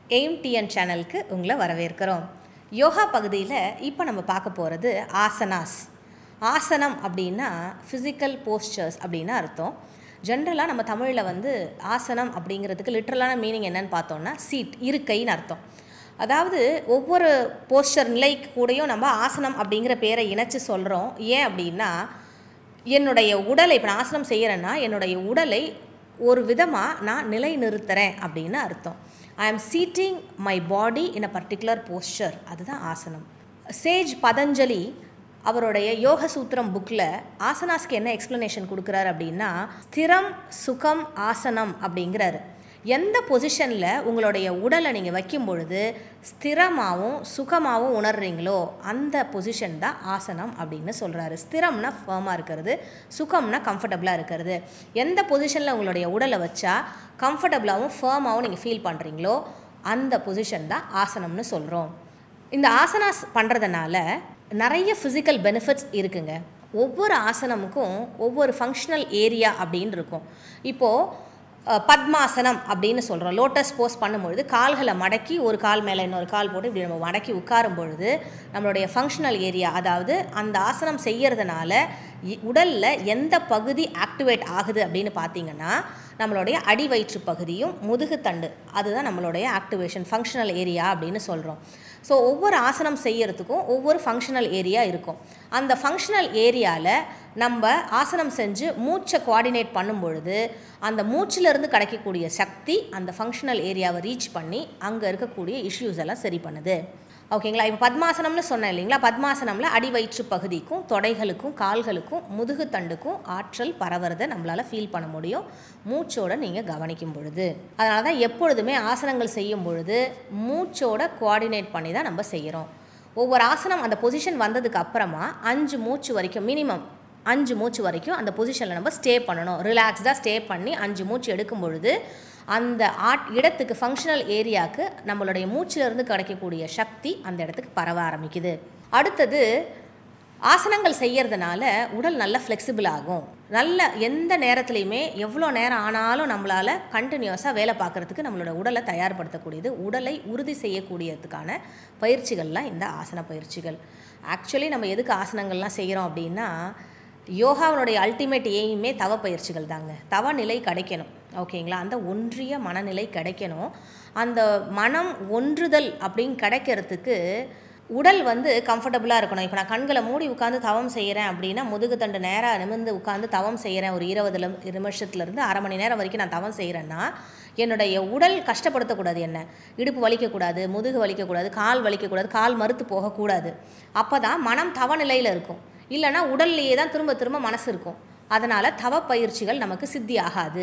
aim TN சேனலுக்கு உங்களை வரவேற்கிறோம் யோகா பகுதியில் இப்போ நம்ம பார்க்க போகிறது ஆசனாஸ் ஆசனம் அப்படின்னா ஃபிசிக்கல் போஸ்டர்ஸ் அப்படின்னு அர்த்தம் ஜென்ரலாக நம்ம தமிழில் வந்து ஆசனம் அப்படிங்கிறதுக்கு லிட்ரலான மீனிங் என்னன்னு பார்த்தோம்னா சீட் இருக்கைன்னு அர்த்தம் அதாவது ஒவ்வொரு போஸ்டர் நிலைக்கு கூடயும் நம்ம ஆசனம் அப்படிங்கிற பேரை இணைச்சு சொல்கிறோம் ஏன் அப்படின்னா என்னுடைய உடலை இப்போ நான் ஆசனம் செய்கிறேன்னா என்னுடைய உடலை ஒரு விதமாக நான் நிலை நிறுத்துறேன் அப்படின்னு அர்த்தம் I am sitting my body in a particular posture அதுதான் ஆசனம் சேஜ் பதஞ்சலி அவருடைய யோக சூத்திரம் புக்கில் ஆசனாஸ்க்கு என்ன எக்ஸ்ப்ளனேஷன் கொடுக்குறாரு அப்படின்னா ஸ்திரம் சுகம் ஆசனம் அப்படிங்கிறாரு எந்த பொசிஷனில் உங்களுடைய உடலை நீங்கள் வைக்கும் பொழுது ஸ்திரமாகவும் சுகமாகவும் உணர்றீங்களோ அந்த பொசிஷன் தான் ஆசனம் அப்படின்னு சொல்கிறாரு ஸ்திரம்னா ஃபர்மாக இருக்கிறது சுகம்னா கம்ஃபர்டபுளாக இருக்கிறது எந்த பொசிஷனில் உங்களுடைய உடலை வச்சா கம்ஃபர்டபுளாகவும் ஃபர்மாகவும் நீங்கள் ஃபீல் பண்ணுறீங்களோ அந்த பொசிஷன் தான் ஆசனம்னு சொல்கிறோம் இந்த ஆசனாஸ் பண்ணுறதுனால நிறைய ஃபிசிக்கல் பெனிஃபிட்ஸ் இருக்குங்க ஒவ்வொரு ஆசனமுக்கும் ஒவ்வொரு ஃபங்க்ஷனல் ஏரியா அப்படின்னு இருக்கும் இப்போது அஹ், பத்மாசனம் அப்படின்னு சொல்கிறோம் லோட்டஸ் போஸ் பண்ணும்பொழுது கால்களை மடக்கி ஒரு கால் மேலே இன்னொரு கால் போட்டு இப்படி நம்ம மடக்கி உட்காரும் பொழுது நம்மளுடைய ஃபங்க்ஷனல் ஏரியா அதாவது அந்த ஆசனம் செய்யறதுனால இ- உடல்ல எந்த பகுதி ஆக்டிவேட் ஆகுது அப்படின்னு பார்த்தீங்கன்னா நம்மளுடைய அடி வயிற்று பகுதியும் முதுகுத்தண்டு அதுதான் நம்மளுடைய ஆக்டிவேஷன் ஃபங்க்ஷனல் ஏரியா அப்படின்னு சொல்கிறோம் ஸோ ஒவ்வொரு ஆசனம் செய்யறதுக்கும் ஒவ்வொரு ஃபங்க்ஷனல் ஏரியா இருக்கும் அந்த ஃபங்க்ஷனல் ஏரியாவில் நம்ம ஆசனம் செஞ்சு மூச்சை கோஆர்டினேட் பண்ணும் பொழுது அந்த மூச்சிலிருந்து கிடைக்கக்கூடிய சக்தி அந்த ஃபங்க்ஷனல் ஏரியாவை ரீச் பண்ணி அங்கே இருக்கக்கூடிய இஷ்யூஸ் எல்லாம் சரி பண்ணுது ஓகேங்களா இப்போ பத்மாசனம்னு சொன்னேன் இல்லைங்களா பத்மாசனமில் அடி வயிற்று பகுதிக்கும் தொடைகளுக்கும் கால்களுக்கும் முதுகுத்தண்டுக்கும் ஆற்றல் பரவுறதை நம்மளால் ஃபீல் பண்ண முடியும் மூச்சோட நீங்கள் கவனிக்கும் பொழுது அதனால தான் எப்பொழுதுமே ஆசனங்கள் செய்யும் பொழுது மூச்சோட கோஆர்டினேட் பண்ணி தான் நம்ம செய்கிறோம் ஒவ்வொரு ஆசனம் அந்த பொசிஷன் வந்ததுக்கு அப்புறமா அஞ்சு மூச்சு வரைக்கும் மினிமம் அஞ்சு மூச்சு வரைக்கும் அந்த பொசிஷனில் நம்ம ஸ்டே பண்ணணும் ரிலாக்ஸ்டாக ஸ்டே பண்ணி அஞ்சு மூச்சு எடுக்கும் பொழுது அந்த ஆட் இடத்துக்கு ஃபங்க்ஷனல் ஏரியாவுக்கு நம்மளுடைய மூச்சிலிருந்து கிடைக்கக்கூடிய சக்தி அந்த இடத்துக்கு பரவ ஆரம்பிக்குது அடுத்தது ஆசனங்கள் செய்யறதுனால உடல் நல்ல ஃப்ளெக்சிபிள் ஆகும் நல்ல எந்த நேரத்துலையுமே எவ்வளோ நேரம் ஆனாலும் நம்மளால் கண்டினியூஸாக வேலை பார்க்குறதுக்கு நம்மளோட உடலை தயார்படுத்தக்கூடியது உடலை உறுதி செய்யக்கூடியதுக்கான பயிற்சிகள்லாம் இந்த ஆசன பயிற்சிகள் ஆக்சுவலி நம்ம எதுக்கு ஆசனங்கள்லாம் செய்கிறோம் அப்படின்னா யோகாவினுடைய அல்டிமேட் எய்மே தவ பயிற்சிகள் தாங்க தவ நிலை கிடைக்கணும் ஓகேங்களா அந்த ஒன்றிய மனநிலை கிடைக்கணும் அந்த மனம் ஒன்றுதல் அப்படின்னு கிடைக்கிறதுக்கு உடல் வந்து கம்ஃபர்டபுளாக இருக்கணும் இப்போ நான் கண்களை மூடி உட்காந்து தவம் செய்கிறேன் அப்படின்னா முதுகு தண்டு நேராக நிமிர்ந்து உட்காந்து தவம் செய்கிறேன் ஒரு இருபது லம்- நிமிஷத்துலேருந்து அரை மணி நேரம் வரைக்கும் நான் தவம் செய்கிறேன்னா என்னுடைய உடல் கஷ்டப்படுத்தக்கூடாது என்ன இடுப்பு வலிக்கக்கூடாது முதுகு வலிக்கக்கூடாது கால் வலிக்கக்கூடாது கால் மறுத்து போகக்கூடாது அப்போ தான் மனம் தவ நிலையில் இருக்கும் இல்லைன்னா உடல்லையே தான் திரும்ப திரும்ப மனசு இருக்கும் அதனால் தவ பயிற்சிகள் நமக்கு சித்தி ஆகாது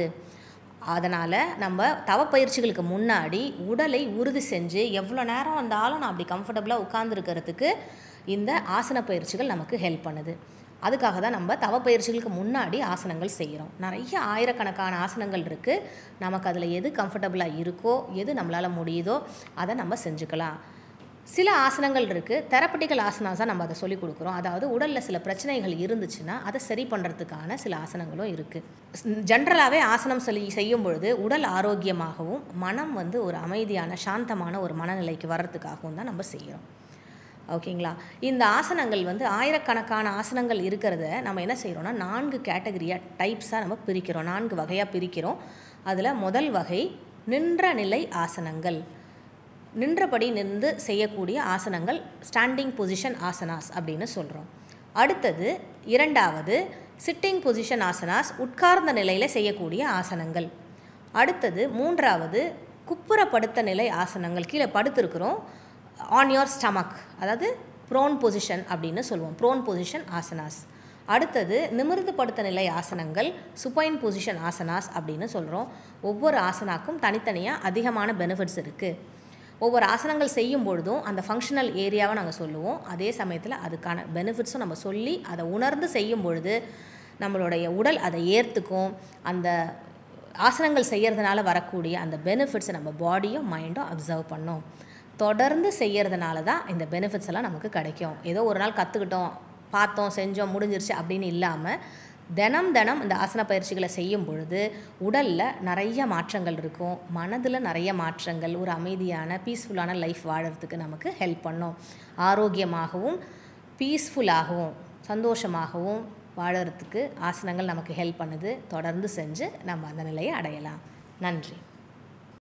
அதனால் நம்ம தவ பயிற்சிகளுக்கு முன்னாடி உடலை உறுதி செஞ்சு எவ்வளோ நேரம் வந்தாலும் நான் அப்படி கம்ஃபர்டபுளாக உட்கார்ந்துருக்கிறதுக்கு இந்த ஆசன பயிற்சிகள் நமக்கு ஹெல்ப் பண்ணுது அதுக்காக தான் நம்ம தவ பயிற்சிகளுக்கு முன்னாடி ஆசனங்கள் செய்கிறோம் நிறைய ஆயிரக்கணக்கான ஆசனங்கள் இருக்குது நமக்கு அதில் எது கம்ஃபர்டபுளாக இருக்கோ எது நம்மளால் முடியுதோ அதை நம்ம செஞ்சுக்கலாம் சில ஆசனங்கள் இருக்குது தெரப்பட்டிக்கல் ஆசனாஸாக நம்ம அதை சொல்லிக் கொடுக்குறோம் அதாவது உடலில் சில பிரச்சனைகள் இருந்துச்சுன்னா அதை சரி பண்ணுறதுக்கான சில ஆசனங்களும் இருக்குது ஜென்ரலாகவே ஆசனம் சொல்லி செய்யும் பொழுது உடல் ஆரோக்கியமாகவும் மனம் வந்து ஒரு அமைதியான சாந்தமான ஒரு மனநிலைக்கு வர்றதுக்காகவும் தான் நம்ம செய்கிறோம் ஓகேங்களா இந்த ஆசனங்கள் வந்து ஆயிரக்கணக்கான ஆசனங்கள் இருக்கிறத நம்ம என்ன செய்கிறோம்னா நான்கு கேட்டகரியாக டைப்ஸாக நம்ம பிரிக்கிறோம் நான்கு வகையாக பிரிக்கிறோம் அதில் முதல் வகை நின்ற நிலை ஆசனங்கள் நின்றபடி நின்று செய்யக்கூடிய ஆசனங்கள் ஸ்டாண்டிங் பொசிஷன் ஆசனாஸ் அப்படின்னு சொல்கிறோம் அடுத்தது இரண்டாவது சிட்டிங் பொசிஷன் ஆசனாஸ் உட்கார்ந்த நிலையில் செய்யக்கூடிய ஆசனங்கள் அடுத்தது மூன்றாவது குப்புறப்படுத்த நிலை ஆசனங்கள் கீழே படுத்திருக்கிறோம் ஆன் யோர் ஸ்டமக் அதாவது ப்ரோன் பொசிஷன் அப்படின்னு சொல்லுவோம் ப்ரோன் பொசிஷன் ஆசனாஸ் அடுத்தது நிமிர்ந்து படுத்த நிலை ஆசனங்கள் சுப்பைன் பொசிஷன் ஆசனாஸ் அப்படின்னு சொல்கிறோம் ஒவ்வொரு ஆசனாக்கும் தனித்தனியாக அதிகமான பெனிஃபிட்ஸ் இருக்குது ஒவ்வொரு ஆசனங்கள் செய்யும் பொழுதும் அந்த ஃபங்க்ஷனல் ஏரியாவை நாங்கள் சொல்லுவோம் அதே சமயத்தில் அதுக்கான பெனிஃபிட்ஸும் நம்ம சொல்லி அதை உணர்ந்து செய்யும் பொழுது நம்மளுடைய உடல் அதை ஏற்றுக்கும் அந்த ஆசனங்கள் செய்யறதுனால வரக்கூடிய அந்த பெனிஃபிட்ஸை நம்ம பாடியும் மைண்டும் அப்சர்வ் பண்ணோம் தொடர்ந்து செய்யறதுனால தான் இந்த பெனிஃபிட்ஸ் எல்லாம் நமக்கு கிடைக்கும் ஏதோ ஒரு நாள் கற்றுக்கிட்டோம் பார்த்தோம் செஞ்சோம் முடிஞ்சிருச்சு அப்படின்னு இல்லாமல் தினம் தினம் இந்த ஆசன பயிற்சிகளை செய்யும் பொழுது உடலில் நிறைய மாற்றங்கள் இருக்கும் மனதில் நிறைய மாற்றங்கள் ஒரு அமைதியான பீஸ்ஃபுல்லான லைஃப் வாழறதுக்கு நமக்கு ஹெல்ப் பண்ணும் ஆரோக்கியமாகவும் பீஸ்ஃபுல்லாகவும் சந்தோஷமாகவும் வாழறதுக்கு ஆசனங்கள் நமக்கு ஹெல்ப் பண்ணுது தொடர்ந்து செஞ்சு நம்ம அந்த நிலையை அடையலாம் நன்றி